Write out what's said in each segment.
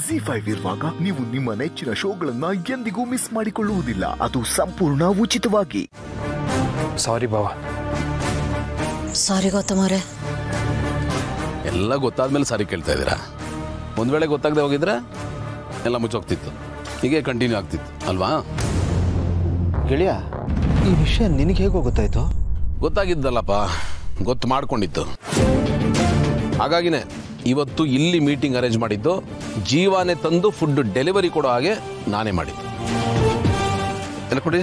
G five ಇರುವಾಗ ನೀವು ನಿಮ್ಮ ನೆಚ್ಚಿನ ಶೋಗಳನ್ನ ಎಂದಿಗೂ ಮಿಸ್ ಮಾಡಿಕೊಳ್ಳುವುದಿಲ್ಲ ಅದು ಸಂಪೂರ್ಣ ಉಚಿತವಾಗಿ ಸಾರಿ ಬಾವ ಸಾರಿ ಗೌತಮ್ ಅವರೇ ಎಲ್ಲ ಗೊತ್ತಾದ್ಮೇಲೆ ಸಾರಿ ಕೇಳ್ತಾ ಇದ್ದೀರಾ ಒಂದು ವೇಳೆ ಗೊತ್ತಾಗದೆ ಹೋಗಿದ್ರೆ ಎಲ್ಲ ಮುಚ್ಚೋಗ್ತಿತ್ತು ಹೀಗೆ ಕಂಟಿನ್ಯೂ ಆಗ್ತಿತ್ತು ಅಲ್ವಾ ಗೆಳೆಯ ಈ ವಿಷಯ ನಿನಗೆ ಹೇಗೋ ಗೊತ್ತಾಯ್ತು ಗೊತ್ತಾಗಿದ್ದಲ್ಲಪ್ಪ ಗೊತ್ತು ಮಾಡ್ಕೊಂಡಿತ್ತು ಹಾಗಾಗಿನೇ ಇವತ್ತು ಇಲ್ಲಿ ಮೀಟಿಂಗ್ ಅರೇಂಜ್ ಮಾಡಿದ್ದು ಜೀವಾನೇ ತಂದು ಫುಡ್ ಡೆಲಿವರಿ ಕೊಡೋ ಹಾಗೆ ನಾನೇ ಮಾಡಿದ್ದು ಎಲ್ಲ ಕೊಡಿ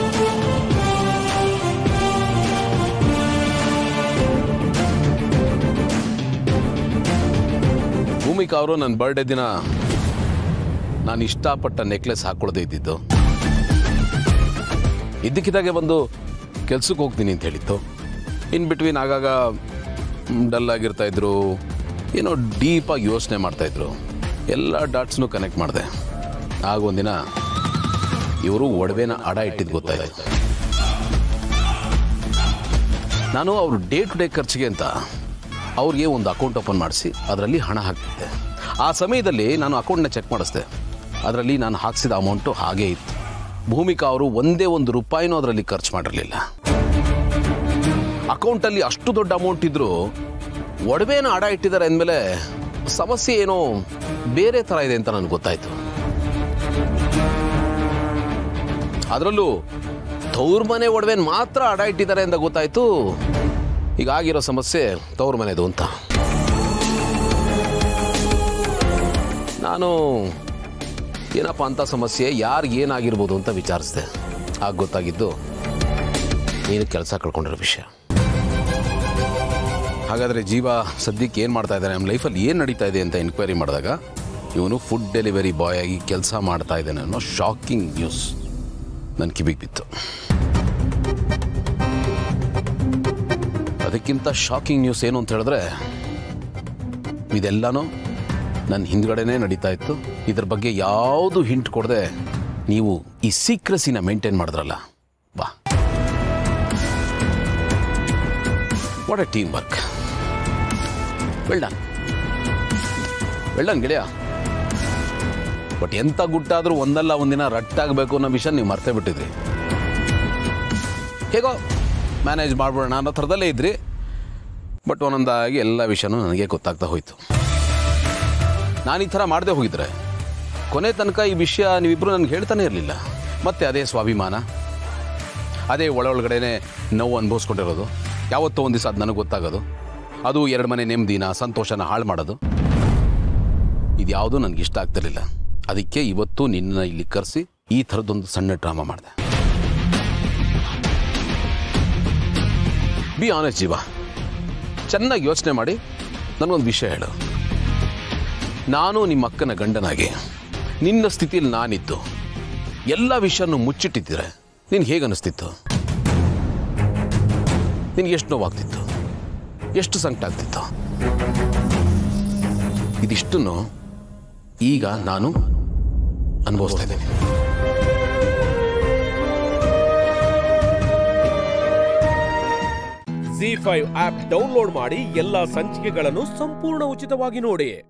ಭೂಮಿಕಾ ಅವರು ನನ್ನ ಬರ್ಡೇ ದಿನ ನಾನು ಇಷ್ಟಪಟ್ಟ ನೆಕ್ಲೆಸ್ ಹಾಕೊಳ್ಳದೆ ಇದ್ದಿದ್ದು ಇದ್ದಕ್ಕಿದ್ದಾಗೆ ಬಂದು ಕೆಲ್ಸಕ್ಕೆ ಹೋಗ್ತೀನಿ ಅಂತ ಹೇಳಿತ್ತು ಇನ್ ಬಿಟ್ವೀನ್ ಆಗಾಗ ಡಲ್ ಆಗಿರ್ತಾ ಇದ್ರು ಏನೋ ಡೀಪಾಗಿ ಯೋಚನೆ ಮಾಡ್ತಾ ಇದ್ರು ಎಲ್ಲ ಡಾಟ್ಸ್ನು ಕನೆಕ್ಟ್ ಮಾಡಿದೆ ಆಗ ಒಂದಿನ ಇವರು ಒಡವೆನ ಅಡ ಇಟ್ಟಿದ್ದು ಗೊತ್ತಾಯ್ತು ನಾನು ಅವ್ರ ಡೇ ಟು ಡೇ ಖರ್ಚಿಗೆ ಅಂತ ಅವ್ರಿಗೆ ಒಂದು ಅಕೌಂಟ್ ಓಪನ್ ಮಾಡಿಸಿ ಅದರಲ್ಲಿ ಹಣ ಹಾಕ್ತಿದ್ದೆ ಆ ಸಮಯದಲ್ಲಿ ನಾನು ಅಕೌಂಟ್ನ ಚೆಕ್ ಮಾಡಿಸ್ದೆ ಅದರಲ್ಲಿ ನಾನು ಹಾಕ್ಸಿದ ಅಮೌಂಟು ಹಾಗೇ ಇತ್ತು ಭೂಮಿಕಾ ಅವರು ಒಂದೇ ಒಂದು ರೂಪಾಯಿನೂ ಅದರಲ್ಲಿ ಖರ್ಚು ಮಾಡಿರಲಿಲ್ಲ ಅಕೌಂಟಲ್ಲಿ ಅಷ್ಟು ದೊಡ್ಡ ಅಮೌಂಟ್ ಇದ್ರೂ ಒಡವೆನ ಅಡ ಇಟ್ಟಿದ್ದಾರೆ ಅಂದಮೇಲೆ ಸಮಸ್ಯೆ ಏನೋ ಬೇರೆ ಥರ ಇದೆ ಅಂತ ನನಗೆ ಗೊತ್ತಾಯ್ತು ಅದರಲ್ಲೂ ತವ್ರ ಮನೆ ಒಡವೆನ ಮಾತ್ರ ಅಡ ಇಟ್ಟಿದ್ದಾರೆ ಅಂತ ಗೊತ್ತಾಯ್ತು ಈಗ ಆಗಿರೋ ಸಮಸ್ಯೆ ತವ್ರ ಮನೆದು ಅಂತ ನಾನು ಏನಪ್ಪ ಅಂತ ಸಮಸ್ಯೆ ಯಾರಿಗೆ ಏನಾಗಿರ್ಬೋದು ಅಂತ ವಿಚಾರಿಸಿದೆ ಆಗ ಗೊತ್ತಾಗಿದ್ದು ನೀನು ಕೆಲಸ ಕಳ್ಕೊಂಡಿರೋ ವಿಷಯ ಹಾಗಾದರೆ ಜೀವ ಸದ್ಯಕ್ಕೆ ಏನು ಮಾಡ್ತಾ ಇದ್ದಾನೆ ನಮ್ಮ ಲೈಫಲ್ಲಿ ಏನು ನಡೀತಾ ಇದೆ ಅಂತ ಎನ್ಕ್ವೈರಿ ಮಾಡಿದಾಗ ಇವನು ಫುಡ್ ಡೆಲಿವರಿ ಬಾಯ್ ಆಗಿ ಕೆಲಸ ಮಾಡ್ತಾ ಇದ್ದಾನೆ ಅನ್ನೋ ಶಾಕಿಂಗ್ ನ್ಯೂಸ್ ನನ್ನ ಕಿವಿಗೆ ಬಿತ್ತು ಅದಕ್ಕಿಂತ ಶಾಕಿಂಗ್ ನ್ಯೂಸ್ ಏನು ಅಂತ ಹೇಳಿದ್ರೆ ಇದೆಲ್ಲನೂ ನನ್ನ ಹಿಂದ್ಗಡೆನೇ ನಡೀತಾ ಇತ್ತು ಇದ್ರ ಬಗ್ಗೆ ಯಾವುದು ಹಿಂಟ್ ಕೊಡದೆ ನೀವು ಈ ಸೀಕ್ರೆಸಿನ ಮೇಂಟೈನ್ ಮಾಡಿದ್ರಲ್ಲ ಬಾ what a team work well done well done ಗೆಳೆಯ ಬಟ್ ಎಂಥ ಗುಟ್ಟಾದರೂ ಒಂದಲ್ಲ ಒಂದಿನ ರಟ್ಟಾಗಬೇಕು ಅನ್ನೋ ವಿಷಯ ನೀವು ಮರ್ತೇ ಬಿಟ್ಟಿದ್ರಿ ಹೇಗೋ ಮ್ಯಾನೇಜ್ ಮಾಡ್ಬಿಡೋಣ ಅನ್ನೋ ಥರದಲ್ಲೇ ಇದ್ರಿ ಬಟ್ ಒಂದೊಂದಾಗಿ ಎಲ್ಲ ವಿಷಯನೂ ನನಗೆ ಗೊತ್ತಾಗ್ತಾ ಹೋಯಿತು ನಾನು ಈ ಥರ ಮಾಡದೆ ಹೋಗಿದ್ರೆ ಕೊನೆ ತನಕ ಈ ವಿಷಯ ನೀವಿಬ್ಬರು ನನಗೆ ಹೇಳ್ತಾನೆ ಇರಲಿಲ್ಲ ಮತ್ತೆ ಅದೇ ಸ್ವಾಭಿಮಾನ ಅದೇ ಒಳ ಒಳಗಡೆನೆ ನೋವು ಅನುಭವಿಸ್ಕೊಂಡಿರೋದು ಯಾವತ್ತೋ ಒಂದು ದಿವಸ ಅದು ನನಗೆ ಗೊತ್ತಾಗೋದು ಅದು ಎರಡು ಮನೆ ನೆಮ್ಮದಿನ ಸಂತೋಷನ ಹಾಳು ಮಾಡೋದು ಇದ್ಯಾವುದೂ ನನಗೆ ಇಷ್ಟ ಆಗ್ತಿರ್ಲಿಲ್ಲ ಅದಕ್ಕೆ ಇವತ್ತು ನಿನ್ನ ಇಲ್ಲಿ ಕರೆಸಿ ಈ ಥರದ್ದೊಂದು ಸಣ್ಣ ಡ್ರಾಮಾ ಮಾಡಿದೆ ಬಿ ಆನೆಸ್ಟ್ ಜೀವ ಚೆನ್ನಾಗಿ ಯೋಚನೆ ಮಾಡಿ ನನಗೊಂದು ವಿಷಯ ಹೇಳು ನಾನು ನಿಮ್ಮ ಅಕ್ಕನ ಗಂಡನಾಗಿ ನಿನ್ನ ಸ್ಥಿತಿಯಲ್ಲಿ ನಾನಿದ್ದು ಎಲ್ಲ ವಿಷಯನೂ ಮುಚ್ಚಿಟ್ಟಿದ್ದರೆ ನಿನ್ಗೆ ಹೇಗೆ ಅನಿಸ್ತಿತ್ತು ನಿನ್ಗೆ ಎಷ್ಟು ನೋವಾಗ್ತಿತ್ತು ಎಷ್ಟು ಸಂಕಟ ಆಗ್ತಿತ್ತು ಇದಿಷ್ಟನ್ನು ಈಗ ನಾನು ಅನುಭವಿಸ್ತಾ ಇದ್ದೇನೆ ಜಿ ಫೈವ್ ಆಪ್ ಡೌನ್ಲೋಡ್ ಮಾಡಿ ಎಲ್ಲಾ ಸಂಚಿಕೆಗಳನ್ನು ಸಂಪೂರ್ಣ ಉಚಿತವಾಗಿ ನೋಡಿ